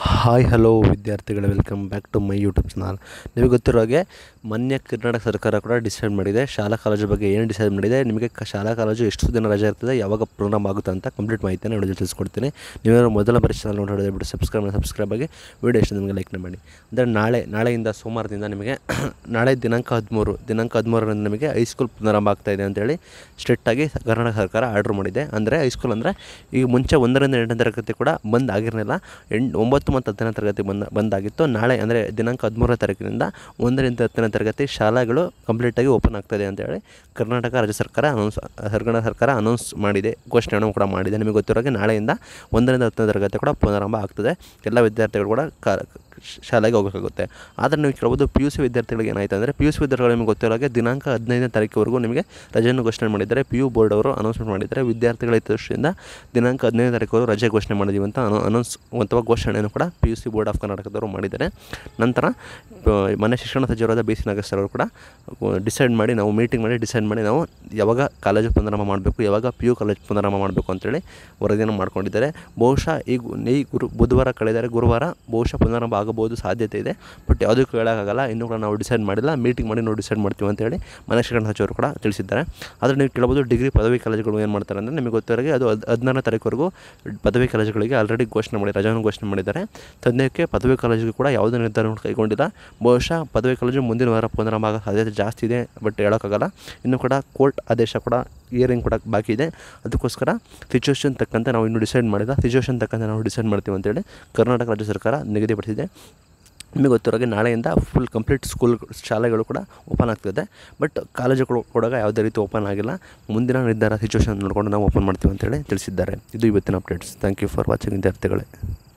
hi hello ವಿದ್ಯಾರ್ಥಿಗಳೇ welcome back to my YouTube channel ನಿಮಗೆ ಗೊತ್ತಿರೋ ಹಾಗೆ ಮೊನ್ನೆ ಕರ್ನಾಟಕ ಸರ್ಕಾರ ಕೂಡ ಡಿಸೈಡ್ ಮಾಡಿದೆ ಶಾಲಾ ಕಾಲೇಜು ಬಗ್ಗೆ ಏನು ಡಿಸೈಡ್ ಮಾಡಿದೆ ನಿಮಗೆ ಕ- ಶಾಲಾ ಕಾಲೇಜು ಎಷ್ಟು ದಿನ ರಜೆ ಇರ್ತದೆ ಯಾವಾಗ ಪ್ರಾರಂಭ ಆಗುತ್ತೆ ಅಂತ ಕಂಪ್ಲೀಟ್ ಮಾಹಿತಿಯನ್ನು ವಿಡಿಯೋ ತಿಳಿಸ್ಕೊಡ್ತೀನಿ ನೀವೇನಾದ್ರು ಮೊದಲ ಬಾರಿ ಚಾನಲ್ ನೋಡೋದು ಬಿಟ್ಟು ಸಬ್ಸ್ಕ್ರೈಬ್ ಮಾಡಿ ಸಬ್ಸ್ಕ್ರೈಬ್ ಆಗಿ ವಿಡಿಯೋ ಇಷ್ಟ ನಿಮಗೆ ಲೈಕ್ನ ಮಾಡಿ ಅಂದರೆ ನಾಳೆ ನಾಳೆಯಿಂದ ಸೋಮವಾರದಿಂದ ನಿಮಗೆ ನಾಳೆ ದಿನಾಂಕ ಹದಿಮೂರು ದಿನಾಂಕ ಹದಿಮೂರರಿಂದ ನಿಮಗೆ ಹೈಸ್ಕೂಲ್ ಪ್ರಾರಂಭ ಆಗ್ತಾ ಇದೆ ಅಂತೇಳಿ ಸ್ಟ್ರಿಕ್ಟಾಗಿ ಕರ್ನಾಟಕ ಸರ್ಕಾರ ಆರ್ಡ್ರ್ ಮಾಡಿದೆ ಅಂದರೆ ಹೈಸ್ಕೂಲ್ ಅಂದರೆ ಈಗ ಮುಂಚೆ ಒಂದರಿಂದ ಎಂಟನೇ ತರಗತಿ ಕೂಡ ಬಂದ್ ಆಗಿರಲಿಲ್ಲ ಎಂಟು ಒಂಬತ್ತು ಮತ್ತು ಹತ್ತನೇ ತರಗತಿ ಬಂದ ಬಂದಾಗಿತ್ತು ನಾಳೆ ಅಂದರೆ ದಿನಾಂಕ ಹದಿಮೂರನೇ ತಾರೀಕಿನಿಂದ ಒಂದರಿಂದ ಹತ್ತನೇ ತರಗತಿ ಶಾಲೆಗಳು ಕಂಪ್ಲೀಟಾಗಿ ಓಪನ್ ಆಗ್ತದೆ ಅಂತೇಳಿ ಕರ್ನಾಟಕ ರಾಜ್ಯ ಸರ್ಕಾರ ಅನೌನ್ಸ್ ಕರ್ನಾಟಕ ಸರ್ಕಾರ ಅನೌನ್ಸ್ ಮಾಡಿದೆ ಘೋಷಣೆಯನ್ನು ಕೂಡ ಮಾಡಿದೆ ನಿಮಗೆ ಗೊತ್ತಿರೋ ಹಾಗೆ ನಾಳೆಯಿಂದ ಒಂದರಿಂದ ಹತ್ತನೇ ತರಗತಿ ಕೂಡ ಪುನರಾರಂಭ ಆಗ್ತದೆ ಎಲ್ಲ ವಿದ್ಯಾರ್ಥಿಗಳು ಕೂಡ ಕ ಶಾಲೆಗೆ ಹೋಗಬೇಕಾಗುತ್ತೆ ಆದರೆ ನೀವು ಕೇಳ್ಬೋದು ಪಿ ಯು ಸಿ ವಿದ್ಯಾರ್ಥಿಗಳಿಗೆ ಏನಾಯ್ತು ಅಂದರೆ ಪಿ ಯು ಸಿ ವಿದ್ಯಾರ್ಥಿಗಳು ನಿಮಗೆ ಗೊತ್ತಿರೋ ಹಾಗೆ ದಿನಾಂಕ ಹದಿನೈದನೇ ತಾರೀಕುವರೆಗೂ ನಿಮಗೆ ರಜೆಯನ್ನು ಘೋಷಣೆ ಮಾಡಿದ್ದಾರೆ ಪಿ ಯು ಬೋರ್ಡ್ ಅವರು ಅನೌನ್ಸ್ಮೆಂಟ್ ಮಾಡಿದ್ದಾರೆ ವಿದ್ಯಾರ್ಥಿಗಳ ಹಿತದೃಷ್ಟಿಯಿಂದ ದಿನಾಂಕ ಹದಿನೈದನೇ ತಾರೀಕುವರೆಗೂ ರಜೆ ಘೋಷಣೆ ಮಾಡಿದ್ದೀವಿ ಅಂತ ಅನೌ ಅನೌನ್ಸ್ ಅಥವಾ ಘೋಷಣೆಯನ್ನು ಕೂಡ P U C board of ಕರ್ನಾಟಕದವರು ಮಾಡಿದ್ದಾರೆ ನಂತರ ಆ, ಮನೆ ಶಿಕ್ಷಣ ಸಚಿವರಾದ ಬಿ ಸಿ ನಾಗೇಶ್ ಅವರು ಕೂಡ ಡಿಸೈಡ್ ಮಾಡಿ ನಾವು ಮೀಟಿಂಗ್ ಮಾಡಿ ಡಿಸೈಡ್ ಮಾಡಿ ನಾವು ಯಾವಾಗ ಕಾಲೇಜು ಪುನರಾರಂಭ ಮಾಡಬೇಕು ಯಾವಾಗ ಪಿ ಯು ಕಾಲೇಜ್ ಪುನರಾರಂಭ ಮಾಡಬೇಕು ಅಂತೇಳಿ ವರದಿಯನ್ನು ಮಾಡ್ಕೊಂಡಿದ್ದಾರೆ ಬಹುಶಃ ಈ ಗು- ಈ ಗುರು ಬುಧವಾರ ಕಳೆದರೆ ಗುರುವಾರ ಬಹುಶಃ ಪುನರಾರಂಭ ಆಗಬಹುದು ಸಾಧ್ಯತೆ ಇದೆ ಬಟ್ ಯಾವುದಕ್ಕೂ ಹೇಳೋಕ್ಕಾಗಲ್ಲ ಇನ್ನೂ ಕೂಡ ನಾವು ಡಿಸೈಡ್ ಮಾಡಿಲ್ಲ ಮೀಟಿಂಗ್ ಮಾಡಿ ನಾವು ಡಿಸೈಡ್ ಮಾಡ್ತೀವಿ ಅಂತೇಳಿ ಮನೆ ಶಿಕ್ಷಣ ಸಚಿವರು ಕೂಡ ತಿಳಿಸಿದ್ದಾರೆ ಆದರೆ ನೀವು ಕೇಳ್ಬೋದು ಡಿಗ್ರಿ ಪದವಿ ಕಾಲೇಜುಗಳು ಏನು ಮಾಡ್ತಾರೆ ಅಂದರೆ ನಿಮಗೆ ಗೊತ್ತಿರೋಗೆ ಅದು ಹದ್ ಹದಿನಾರನೇ ತಾರೀಕುವರೆಗೂ ಪದವಿ ಕಾಲೇಜುಗಳಿಗೆ ಆಲ್ರೆಡಿ ಘೋಷಣೆ ಮಾಡಿ ರಜಾವನ್ನು ಘೋಷಣೆ ಮಾಡಿದ್ದಾರೆ ಸದ್ಯಕ್ಕೆ ಪದವಿ ಕಾಲೇಜಿಗೆ ಕೂಡ ಬಾಕಿ ಇದೆ ನಿರ್ಧಾರವನ್ನು ಕೈಗೊಂಡಿಲ್ಲ ಬಹುಶಃ ಪದವಿ ಕಾಲೇಜು ಮುಂದಿನ ವಾರ ಪುನರಾರಂಭ ಆಗೋ ಸಾಧ್ಯತೆ ಜಾಸ್ತಿ ಇದೆ ಬಟ್ ಹೇಳೋಕ್ಕಾಗಲ್ಲ ಇನ್ನು ಕೂಡ ಕೋರ್ಟ್ ಆದೇಶ ಕೂಡ ಇಯರಿಂಗ್ ಕೂಡ ಬಾಕಿ ಇದೆ ಅದಕ್ಕೋಸ್ಕರ ಸಿಚುವೇಶನ್ ತಕ್ಕಂತೆ ನಾವು ಇನ್ನೂ ಡಿಸೈಡ್ ಮಾಡಿಲ್ಲ ಸಿಚುವೇಶನ್ ತಕ್ಕಂತೆ ನಾವು ಡಿಸೈಡ್ ಮಾಡ್ತೀವಿ ಅಂತೇಳಿ ಕರ್ನಾಟಕ ರಾಜ್ಯ ಸರ್ಕಾರ ನಿಗದಿಪಡಿಸಿದೆ ನಿಮಗೆ ಗೊತ್ತಿರೋ ಹಾಗೆ ನಾಳೆಯಿಂದ ಫುಲ್ ಕಂಪ್ಲೀಟ್ ಸ್ಕೂಲ್ ಶಾಲೆಗಳು ಕೂಡ ಓಪನ್ ಆಗ್ತಿದೆ ಬಟ್ ಕಾಲೇಜುಗಳು ಕೂಡ ಯಾವುದೇ ರೀತಿ ಓಪನ್ ಆಗಿಲ್ಲ ಮುಂದಿನ ನಿರ್ಧಾರ ಸಿಚುವೇಶನ್ ನೋಡಿಕೊಂಡು ನಾವು ಓಪನ್ ಮಾಡ್ತೀವಿ ಅಂತೇಳಿ ತಿಳಿಸಿದ್ದಾರೆ ಇದು ಇವತ್ತಿನ updates thank you for watching ವಿದ್ಯಾರ್ಥಿಗಳೇ